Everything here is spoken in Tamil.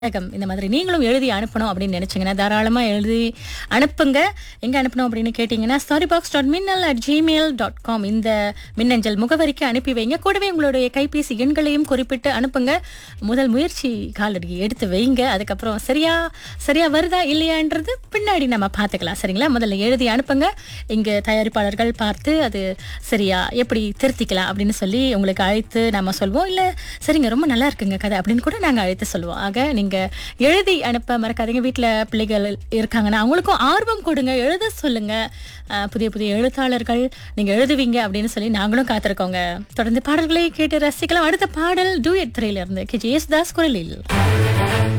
புத்தகம் இந்த மாதிரி நீங்களும் எழுதி அனுப்பணும் அப்படின்னு நினைச்சீங்கன்னா தாராளமா எழுதி அனுப்புங்க எங்க அனுப்பணும் அப்படின்னு கேட்டீங்கன்னா starry box dot Minnal at Gmail dot com இந்த மின்னஞ்சல் முகவரிக்கு அனுப்பி வைங்க கூடவே உங்களுடைய கைபேசி எண்களையும் குறிப்பிட்டு அனுப்புங்க முதல் முயற்சி காலடி எடுத்து வைங்க அதுக்கப்புறம் சரியா சரியா வருதா இல்லையான்றது பின்னாடி நம்ம பார்த்துக்கலாம் சரிங்களா முதல்ல எழுதி அனுப்புங்க இங்க தயாரிப்பாளர்கள் பார்த்து அது சரியா எப்படி திருத்திக்கலாம் அப்படின்னு சொல்லி உங்களுக்கு அழைத்து நம்ம சொல்வோம் இல்ல சரிங்க ரொம்ப நல்லா இருக்குங்க கதை அப்படின்னு கூட நாங்க அழைத்து சொல்லுவோம் ஆக நீங்க எழுதி அனுப்ப மறக்காதீங்க வீட்ல பிள்ளைகள் இருக்காங்கன்னா அவங்களுக்கும் ஆர்வம் கொடுங்க எழுத சொல்லுங்க அஹ், புதிய புதிய எழுத்தாளர்கள் நீங்க எழுதுவீங்க அப்படின்னு சொல்லி நாங்களும் காத்திருக்கோங்க தொடர்ந்து பாடல்களை கேட்டு ரசிக்கலாம் அடுத்த பாடல் டூ எட் திரையில இருந்து கே ஜே எஸ் தாஸ் குரலில்